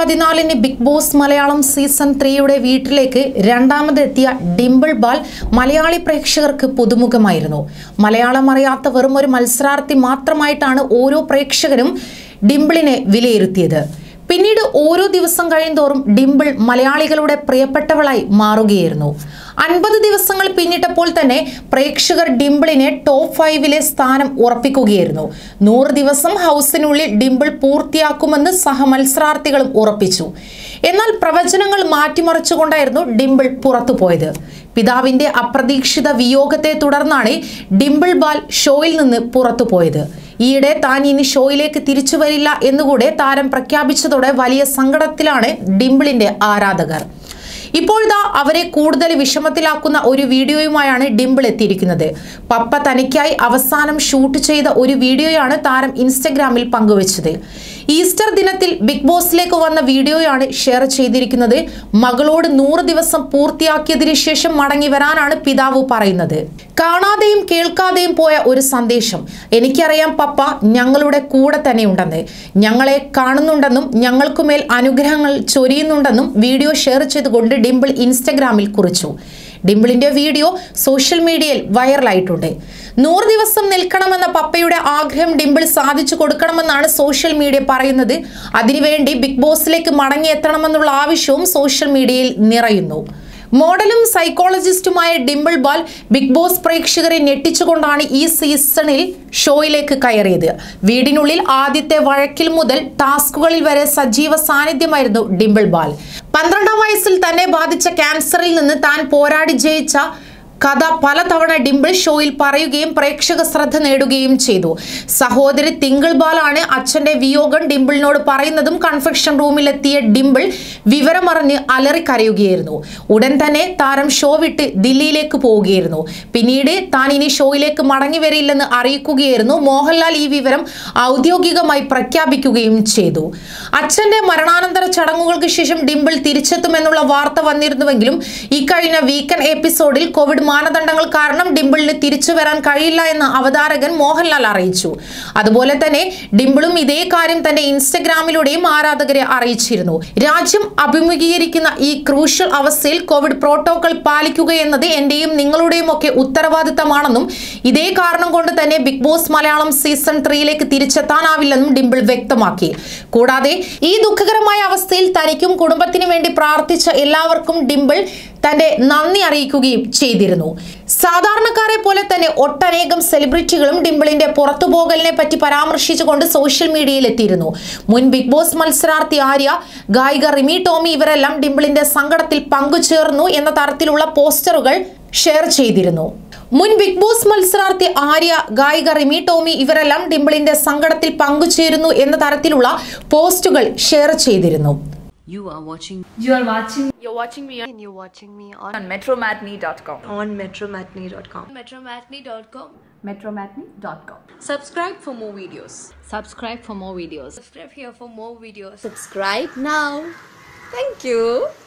പതിനാലിന് big Boss Malayalam season ത്രീയുടെ വീട്ടിലേക്ക് രണ്ടാമതെത്തിയ ഡിംപിൾ ബാൽ മലയാളി പ്രേക്ഷകർക്ക് പുതുമുഖമായിരുന്നു മലയാളം അറിയാത്ത വെറും ഒരു മത്സരാർത്ഥി മാത്രമായിട്ടാണ് ഓരോ പ്രേക്ഷകരും ഡിംപിളിനെ വിലയിരുത്തിയത് പിന്നീട് ഓരോ ദിവസം കഴിയുന്തോറും ഡിംപിൾ മലയാളികളുടെ പ്രിയപ്പെട്ടവളായി മാറുകയായിരുന്നു അൻപത് ദിവസങ്ങൾ പിന്നിട്ടപ്പോൾ തന്നെ പ്രേക്ഷകർ ഡിംപിളിനെ ടോപ്പ് ഫൈവിലെ സ്ഥാനം ഉറപ്പിക്കുകയായിരുന്നു നൂറ് ദിവസം ഹൗസിനുള്ളിൽ ഡിംപിൾ പൂർത്തിയാക്കുമെന്ന് സഹമത്സരാർത്ഥികളും ഉറപ്പിച്ചു എന്നാൽ പ്രവചനങ്ങൾ മാറ്റിമറിച്ചുകൊണ്ടായിരുന്നു ഡിംപിൾ പുറത്തുപോയത് പിതാവിന്റെ അപ്രതീക്ഷിത വിയോഗത്തെ തുടർന്നാണ് ഡിംപിൾ ബാൽ ഷോയിൽ നിന്ന് പുറത്തുപോയത് ഈയിടെ താൻ ഇനി ഷോയിലേക്ക് തിരിച്ചു വരില്ല എന്നുകൂടെ താരം പ്രഖ്യാപിച്ചതോടെ വലിയ സങ്കടത്തിലാണ് ഡിംപിളിന്റെ ആരാധകർ ഇപ്പോഴിതാ അവരെ കൂടുതൽ വിഷമത്തിലാക്കുന്ന ഒരു വീഡിയോയുമായാണ് ഡിംപിൾ എത്തിയിരിക്കുന്നത് പപ്പ തനിക്കായി അവസാനം ഷൂട്ട് ചെയ്ത ഒരു വീഡിയോയാണ് താരം ഇൻസ്റ്റഗ്രാമിൽ പങ്കുവച്ചത് ഈസ്റ്റർ ദിനത്തിൽ ബിഗ് ബോസിലേക്ക് വന്ന വീഡിയോയാണ് ഷെയർ ചെയ്തിരിക്കുന്നത് മകളോട് നൂറ് ദിവസം പൂർത്തിയാക്കിയതിനു ശേഷം മടങ്ങി വരാനാണ് പിതാവ് പറയുന്നത് കാണാതെയും കേൾക്കാതെയും പോയ ഒരു സന്ദേശം എനിക്കറിയാം പപ്പ ഞങ്ങളുടെ കൂടെ തന്നെയുണ്ടെന്ന് ഞങ്ങളെ കാണുന്നുണ്ടെന്നും ഞങ്ങൾക്കുമേൽ അനുഗ്രഹങ്ങൾ ചൊരിയുന്നുണ്ടെന്നും വീഡിയോ ഷെയർ ചെയ്തുകൊണ്ട് ഡിംപിൾ ഇൻസ്റ്റഗ്രാമിൽ കുറിച്ചു ഡിംപിളിന്റെ വീഡിയോ സോഷ്യൽ മീഡിയയിൽ വൈറലായിട്ടുണ്ട് നൂറ് ദിവസം നിൽക്കണമെന്ന പപ്പയുടെ ആഗ്രഹം ഡിംപിൾ സാധിച്ചു കൊടുക്കണമെന്നാണ് സോഷ്യൽ മീഡിയ പറയുന്നത് അതിനുവേണ്ടി ബിഗ് ബോസിലേക്ക് മടങ്ങിയെത്തണമെന്നുള്ള ആവശ്യവും സോഷ്യൽ മീഡിയയിൽ നിറയുന്നു മോഡലും സൈക്കോളജിസ്റ്റുമായ ഡിംപിൾ ബാൽ ബിഗ് ബോസ് പ്രേക്ഷകരെ ഞെട്ടിച്ചുകൊണ്ടാണ് ഈ സീസണിൽ ഷോയിലേക്ക് കയറിയത് വീടിനുള്ളിൽ ആദ്യത്തെ വഴക്കിൽ മുതൽ ടാസ്കുകളിൽ വരെ സജീവ സാന്നിധ്യമായിരുന്നു ഡിംപിൾ ബാൽ പന്ത്രണ്ടാം വയസ്സിൽ തന്നെ ബാധിച്ച ക്യാൻസറിൽ നിന്ന് താൻ പോരാടി ജയിച്ച കഥ പലതവണ ഡിംപിൾ ഷോയിൽ പറയുകയും പ്രേക്ഷക ശ്രദ്ധ നേടുകയും ചെയ്തു സഹോദരി തിങ്കിൾ ബാലാണ് അച്ഛന്റെ വിയോഗം ഡിംപിളിനോട് പറയുന്നതും കൺഫെക്ഷൻ റൂമിലെത്തിയ ഡിംപിൾ വിവരമറിഞ്ഞ് അലറിക്കരയുകയായിരുന്നു ഉടൻ തന്നെ താരം ഷോ വിട്ട് ദില്ലിയിലേക്ക് പോവുകയായിരുന്നു പിന്നീട് താൻ ഇനി ഷോയിലേക്ക് മടങ്ങി വരില്ലെന്ന് അറിയിക്കുകയായിരുന്നു മോഹൻലാൽ ഈ വിവരം ഔദ്യോഗികമായി പ്രഖ്യാപിക്കുകയും ചെയ്തു അച്ഛന്റെ മരണാനന്തര ചടങ്ങുകൾക്ക് ശേഷം ഡിംപിൾ തിരിച്ചെത്തുമെന്നുള്ള വാർത്ത വന്നിരുന്നുവെങ്കിലും ഇക്കഴിഞ്ഞ വീക്കെൻഡ് എപ്പിസോഡിൽ കോവിഡ് മാനദണ്ഡങ്ങൾ കാരണം ഡിംപിളിന് തിരിച്ചു വരാൻ കഴിയില്ല എന്ന് അവതാരകൻ മോഹൻലാൽ അറിയിച്ചു അതുപോലെ തന്നെ ഡിംപിളും ഇതേ കാര്യം തന്റെ ഇൻസ്റ്റഗ്രാമിലൂടെയും ആരാധകരെ അറിയിച്ചിരുന്നു രാജ്യം അഭിമുഖീകരിക്കുന്ന ഈ ക്രൂഷ്യൽ അവസ്ഥയിൽ കോവിഡ് പ്രോട്ടോകോൾ പാലിക്കുക എന്നത് എന്റെയും നിങ്ങളുടെയും ഒക്കെ ഉത്തരവാദിത്തമാണെന്നും ഇതേ കാരണം കൊണ്ട് തന്നെ ബിഗ് ബോസ് മലയാളം സീസൺ ത്രീയിലേക്ക് തിരിച്ചെത്താനാവില്ലെന്നും ഡിംപിൾ വ്യക്തമാക്കി കൂടാതെ ഈ ദുഃഖകരമായ അവസ്ഥയിൽ തനിക്കും കുടുംബത്തിനു വേണ്ടി പ്രാർത്ഥിച്ച എല്ലാവർക്കും ഡിംപിൾ തന്റെ നന്ദി അറിയിക്കുകയും ചെയ്തിരുന്നു സാധാരണക്കാരെ പോലെ തന്നെ ഒട്ടനേകം സെലിബ്രിറ്റികളും ഡിംപിളിന്റെ പുറത്തുപോകലിനെ പറ്റി പരാമർശിച്ചുകൊണ്ട് സോഷ്യൽ മീഡിയയിൽ എത്തിയിരുന്നു മുൻ ബിഗ് ബോസ് മത്സരാർത്ഥി ആര്യ ഗായിക റിമി ടോമി ഇവരെല്ലാം ഡിംപിളിന്റെ സങ്കടത്തിൽ പങ്കുചേർന്നു എന്ന തരത്തിലുള്ള പോസ്റ്ററുകൾ ഷെയർ ചെയ്തിരുന്നു മുൻ ബിഗ് ബോസ് മത്സരാർത്ഥി ആര്യ ഗായിക റിമി ടോമി ഇവരെല്ലാം ഡിംപിളിന്റെ സങ്കടത്തിൽ പങ്കുചേരുന്നു എന്ന തരത്തിലുള്ള പോസ്റ്റുകൾ ഷെയർ ചെയ്തിരുന്നു You are watching You are watching You're watching me on, and you're watching me on, on metromatney.com. on metromatney.com. metromatney.com. Metromatney.com. Subscribe for more videos. subscribe for more videos. Subscribe here for more videos. Subscribe now. Thank you.